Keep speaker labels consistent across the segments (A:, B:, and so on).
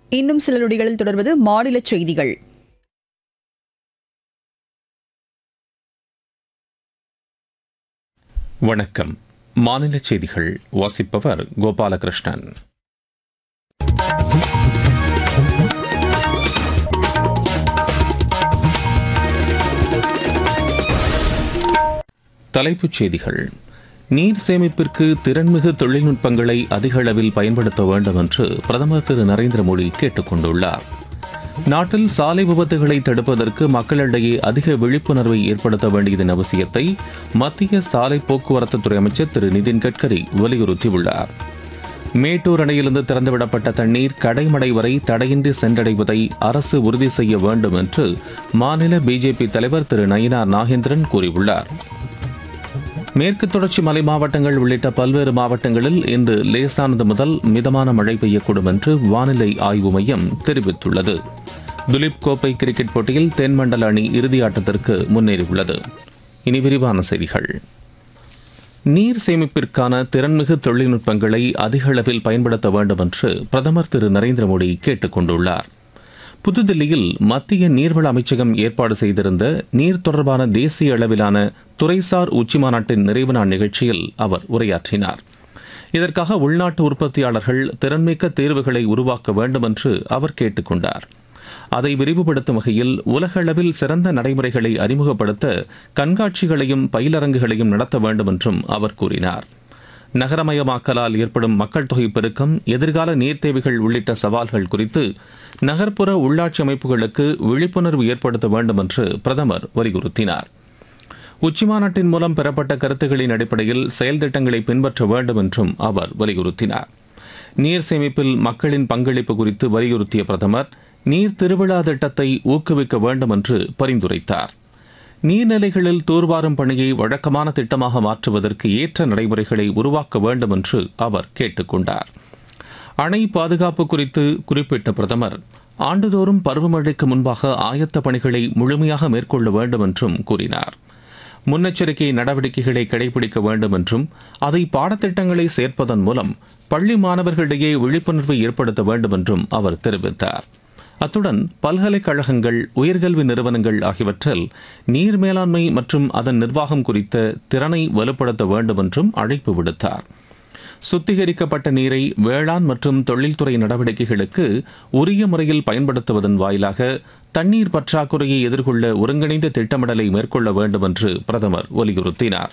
A: இன்னும் சில நொடிகளில் தொடர்வது மாநில செய்திகள்
B: வணக்கம் மாநில செய்திகள் வாசிப்பவர் கோபாலகிருஷ்ணன் தலைப்புச் செய்திகள் நீர் சேமிப்பிற்கு திறன்மிகு தொழில்நுட்பங்களை அதிக அளவில் பயன்படுத்த வேண்டும் என்று பிரதமர் திரு நரேந்திர மோடி கேட்டுக் கொண்டுள்ளார் நாட்டில் சாலை விபத்துகளை தடுப்பதற்கு மக்களிடையே அதிக விழிப்புணர்வை ஏற்படுத்த வேண்டியதன் அவசியத்தை மத்திய சாலை போக்குவரத்து துறை அமைச்சர் திரு நிதின் கட்கரி வலியுறுத்தியுள்ளார் மேட்டூர் அணையிலிருந்து திறந்துவிடப்பட்ட தண்ணீர் கடைமடை வரை தடையின்றி சென்றடைவதை அரசு உறுதி செய்ய வேண்டும் என்று மாநில பிஜேபி தலைவர் திரு நயினார் நாகேந்திரன் கூறியுள்ளார் மேற்கு தொடர்ச்சி மலை மாவட்டங்கள் உள்ளிட்ட பல்வேறு மாவட்டங்களில் இன்று லேசானது முதல் மிதமான மழை பெய்யக்கூடும் என்று வானிலை ஆய்வு மையம் தெரிவித்துள்ளது துலீப் கோப்பை கிரிக்கெட் போட்டியில் தென்மண்டல அணி இறுதி ஆட்டத்திற்கு முன்னேறியுள்ளது இனி விரிவான செய்திகள் நீர் சேமிப்பிற்கான திறன்மிகு தொழில்நுட்பங்களை அதிக அளவில் பயன்படுத்த வேண்டும் என்று பிரதமர் திரு நரேந்திர மோடி கேட்டுக் கொண்டுள்ளார் புதுதில்லியில் மத்திய நீர்வள அமைச்சகம் ஏற்பாடு செய்திருந்த நீர் தொடர்பான தேசிய அளவிலான துறைசார் உச்சிமாநாட்டின் நிறைவு நாள் நிகழ்ச்சியில் அவர் உரையாற்றினார் இதற்காக உள்நாட்டு உற்பத்தியாளர்கள் திறன்மிக்க தீர்வுகளை உருவாக்க வேண்டும் என்று அவர் கேட்டுக் கொண்டார் அதை விரிவுபடுத்தும் வகையில் உலக அளவில் சிறந்த நடைமுறைகளை அறிமுகப்படுத்த கண்காட்சிகளையும் பயிலரங்குகளையும் நடத்த வேண்டும் என்றும் அவர் கூறினார் நகரமயமாக்கலால் ஏற்படும் மக்கள் தொகை பெருக்கம் எதிர்கால நீர் தேவைகள் உள்ளிட்ட சவால்கள் குறித்து நகர்ப்புற உள்ளாட்சி அமைப்புகளுக்கு விழிப்புணர்வு ஏற்படுத்த வேண்டும் என்று பிரதமர் வலியுறுத்தினார் உச்சிமாநாட்டின் மூலம் பெறப்பட்ட கருத்துக்களின் அடிப்படையில் செயல் திட்டங்களை பின்பற்ற வேண்டும் என்றும் அவர் வலியுறுத்தினார் நீர் சேமிப்பில் மக்களின் பங்களிப்பு குறித்து வலியுறுத்திய பிரதமர் நீர் திருவிழா திட்டத்தை ஊக்குவிக்க வேண்டும் என்று பரிந்துரைத்தார் நீர்நிலைகளில் தூர்வாரும் பணியை வழக்கமான திட்டமாக மாற்றுவதற்கு ஏற்ற நடைமுறைகளை உருவாக்க வேண்டும் என்று அவர் கேட்டுக்கொண்டார் அணை பாதுகாப்பு குறித்து குறிப்பிட்ட பிரதமர் ஆண்டுதோறும் பருவமழைக்கு முன்பாக ஆயத்த பணிகளை முழுமையாக மேற்கொள்ள வேண்டும் என்றும் கூறினார் முன்னெச்சரிக்கை நடவடிக்கைகளை கடைபிடிக்க வேண்டும் என்றும் அதை பாடத்திட்டங்களை சேர்ப்பதன் மூலம் பள்ளி மாணவர்களிடையே விழிப்புணர்வை ஏற்படுத்த வேண்டும் என்றும் அவர் தெரிவித்தார் அத்துடன் பல்கலைக்கழகங்கள் உயர்கல்வி நிறுவனங்கள் ஆகியவற்றில் நீர் மேலாண்மை மற்றும் அதன் நிர்வாகம் குறித்த திறனை வலுப்படுத்த வேண்டும் என்றும் அழைப்பு விடுத்தார் சுத்திகரிக்கப்பட்ட நீரை வேளாண் மற்றும் தொழில்துறை நடவடிக்கைகளுக்கு உரிய முறையில் பயன்படுத்துவதன் வாயிலாக தண்ணீர் பற்றாக்குறையை எதிர்கொள்ள ஒருங்கிணைந்த திட்டமிடலை மேற்கொள்ள வேண்டும் என்று பிரதமர் வலியுறுத்தினார்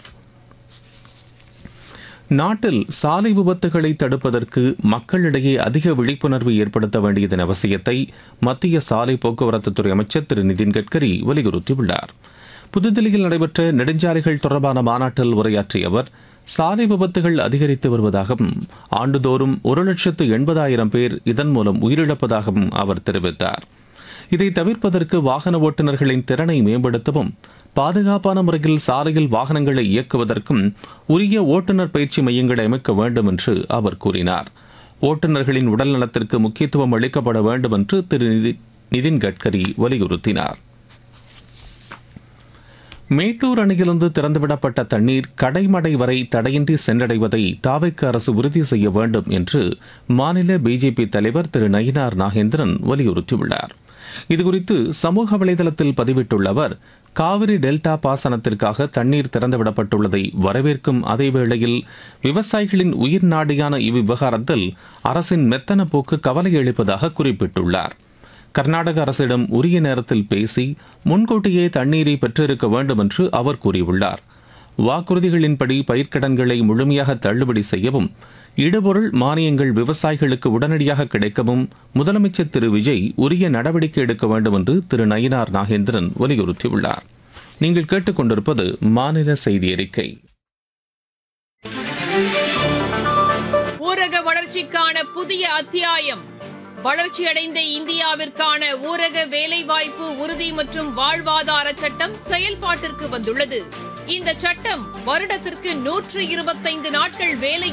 B: நாட்டில் சாலை விபத்துகளை தடுப்பதற்கு மக்களிடையே அதிக விழிப்புணர்வு ஏற்படுத்த வேண்டியதன் அவசியத்தை மத்திய சாலை போக்குவரத்துத்துறை அமைச்சர் திரு நிதின் கட்கரி வலியுறுத்தியுள்ளார் புதுதில்லியில் நடைபெற்ற நெடுஞ்சாலைகள் தொடர்பான மாநாட்டில் உரையாற்றிய அவர் சாலை விபத்துகள் அதிகரித்து வருவதாகவும் ஆண்டுதோறும் ஒரு லட்சத்து எண்பதாயிரம் பேர் இதன் மூலம் உயிரிழப்பதாகவும் அவர் தெரிவித்தார் இதை தவிர்ப்பதற்கு வாகன ஓட்டுநர்களின் திறனை மேம்படுத்தவும் பாதுகாப்பான முறையில் சாலையில் வாகனங்களை இயக்குவதற்கும் உரிய ஓட்டுநர் பயிற்சி மையங்களை அமைக்க வேண்டும் என்று அவர் கூறினார் ஓட்டுநர்களின் உடல் நலத்திற்கு முக்கியத்துவம் அளிக்கப்பட வேண்டும் என்று திரு நிதின் கட்கரி வலியுறுத்தினார் மேட்டூர் அணையிலிருந்து திறந்துவிடப்பட்ட தண்ணீர் கடைமடை வரை தடையின்றி சென்றடைவதை தாவைக்கு அரசு உறுதி செய்ய வேண்டும் என்று மாநில பிஜேபி தலைவர் திரு நயினார் நாகேந்திரன் வலியுறுத்தியுள்ளார் இதுகுறித்து சமூக வலைதளத்தில் பதிவிட்டுள்ள அவர் காவிரி டெல்டா பாசனத்திற்காக தண்ணீர் திறந்துவிடப்பட்டுள்ளதை வரவேற்கும் அதே வேளையில் விவசாயிகளின் உயிர் நாடியான இவ்விவகாரத்தில் அரசின் மெத்தன போக்கு கவலை அளிப்பதாக குறிப்பிட்டுள்ளார் கர்நாடக அரசிடம் உரிய நேரத்தில் பேசி முன்கூட்டியே தண்ணீரை பெற்றிருக்க வேண்டும் என்று அவர் கூறியுள்ளார் வாக்குறுதிகளின்படி பயிர்க்கடன்களை முழுமையாக தள்ளுபடி செய்யவும் இடுபொருள் மானியங்கள் விவசாயிகளுக்கு உடனடியாக கிடைக்கவும் முதலமைச்சர் திரு விஜய் உரிய நடவடிக்கை எடுக்க வேண்டும் என்று திரு நயினார் நாகேந்திரன் வலியுறுத்தியுள்ளார் நீங்கள் கேட்டுக்கொண்டிருப்பது மாநில செய்தி அறிக்கை
C: ஊரக வளர்ச்சிக்கான புதிய அத்தியாயம் வளர்ச்சியடைந்த இந்தியாவிற்கான ஊரக வேலைவாய்ப்பு உறுதி மற்றும் வாழ்வாதார சட்டம் செயல்பாட்டிற்கு வந்துள்ளது இந்த சட்டம் வருடத்திற்கு நூற்று இருபத்தைந்து நாட்கள் வேலை